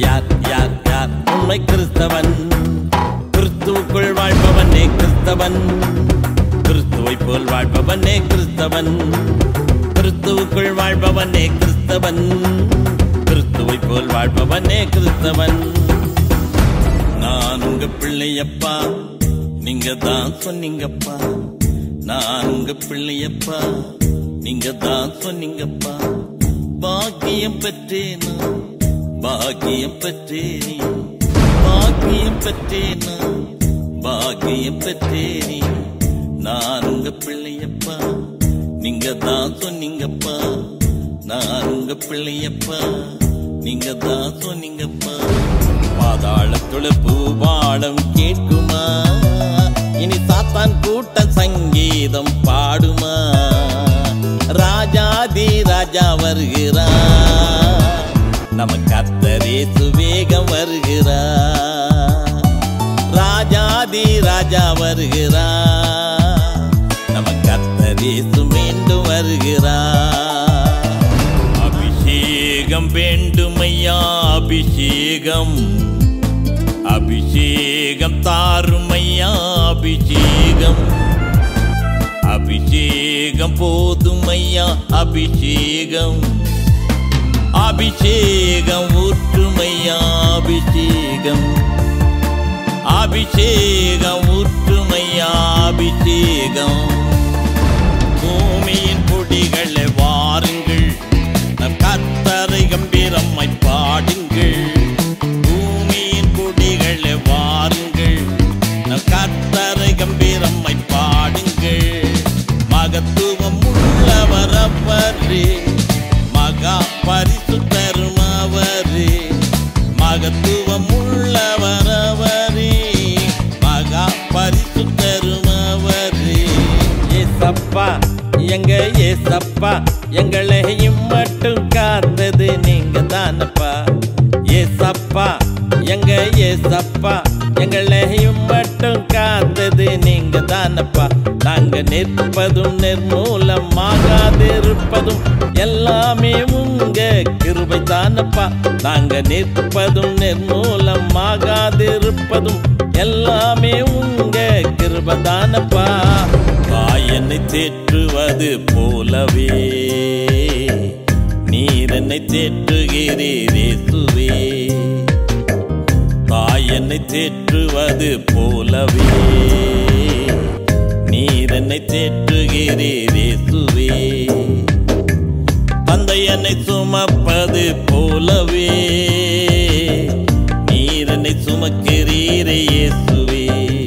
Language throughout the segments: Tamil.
யார் யார் யார் உண்மை கிறிஸ்தவன் கிறிஸ்துவுக்குள் வாழ்பவனே கிறிஸ்தவன் கிறிஸ்துவை போல் வாழ்பவனே கிறிஸ்தவன் கிறிஸ்துவுக்குள் வாழ்பவனே கிறிஸ்தவன் கிறிஸ்துவை போல் வாழ்பவனே கிறிஸ்தவன் நான் உங்க பிள்ளையப்பா நீங்க தான் சொன்னீங்கப்பா நான் உங்க பிள்ளையப்பா நீங்க தான் சொன்னீங்கப்பா பாக்கியம் பெற்றேனா பாக்கியம் பெற்றேனே பாக்கியம் பெற்றேனா பாக்கியம் பெற்றேனே நான் உங்க பிள்ளையப்பா நீங்க தான் சொன்னீங்கப்பா நான் உங்க பிள்ளையப்பா நீங்க தான் சொன்னீங்கப்பா பாதாளத்துல பூபாலம் கேட்குமா இனி சாத்தான் கூட்டம் சங்கீதம் பாடுமா ராஜாதி ராஜா வருகிறா நம்ம கத்தரே சுவேகம் வருகிறா ராஜாதி ராஜா வருகிறா நம்ம கத்தரே மீண்டும் வருகிறா அபிஷேகம் வேண்டுமையா அபிஷேகம் அபிஷேகம் தாருமையா அபிஷேகம் அபிஷேகம் போதுமையா அபிஷேகம் அபிஷேகம் ஊற்றுமையா அபிஷேகம் அபிஷேகம் ஊற்றுமையா அபிஷேகம் பூமியின் குடிகளை வாருங்கள் நம் கத்தரை கம்பீரம்மை பாடுங்கள் பூமியின் குடிகளை வாருங்கள் நம் கத்தரை கம்பீரம்மை பாடுங்கள் மகத்துவம் உள்ளவர் அவரே மகா பரிசுத்தரும் அவரே மகத்துவம் உள்ளவர் அவரே மகா பரிசுத்தரும் அவரே ஏசப்பா எங்க ஏசப்பா எங்களையும் மட்டும் காத்தது நீங்க தானப்பா ஏசப்பா எங்க ஏசப்பா எங்களையும் மட்டும் காத்தது நீங்க தானப்பா நாங்க நிற்பதும் நிர்மூலமாகாதிருப்பதும் எல்லாமே உங்க கிருபை தானப்பா நாங்க நிற்பதும் நிர்மூலமாகாதிருப்பதும் எல்லாமே உங்க கிருபை தானப்பா தாய் என்னை தேற்றுவது போலவே நீர் என்னை தேற்றுகிறீர் இயேசுவே தாய் என்னை தேற்றுவது போலவே நீர் என்னை தேற்றுகிறீர் இயேசுவே தந்தை என்னை சுமப்பது போலவே நீர் என்னை சுமக்கிறீரே இயேசுவே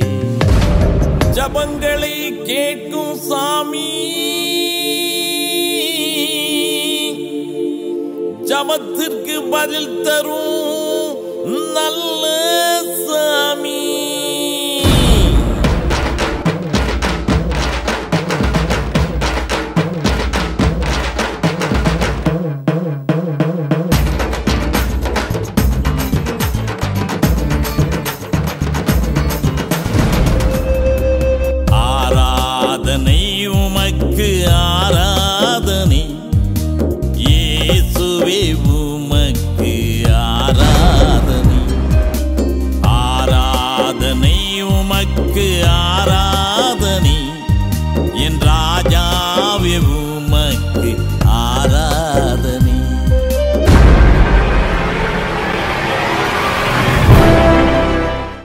ஜபங்களை கேட்கும் சாமி ஜபத்திற்கு பதில் தரும் நல்ல சாமி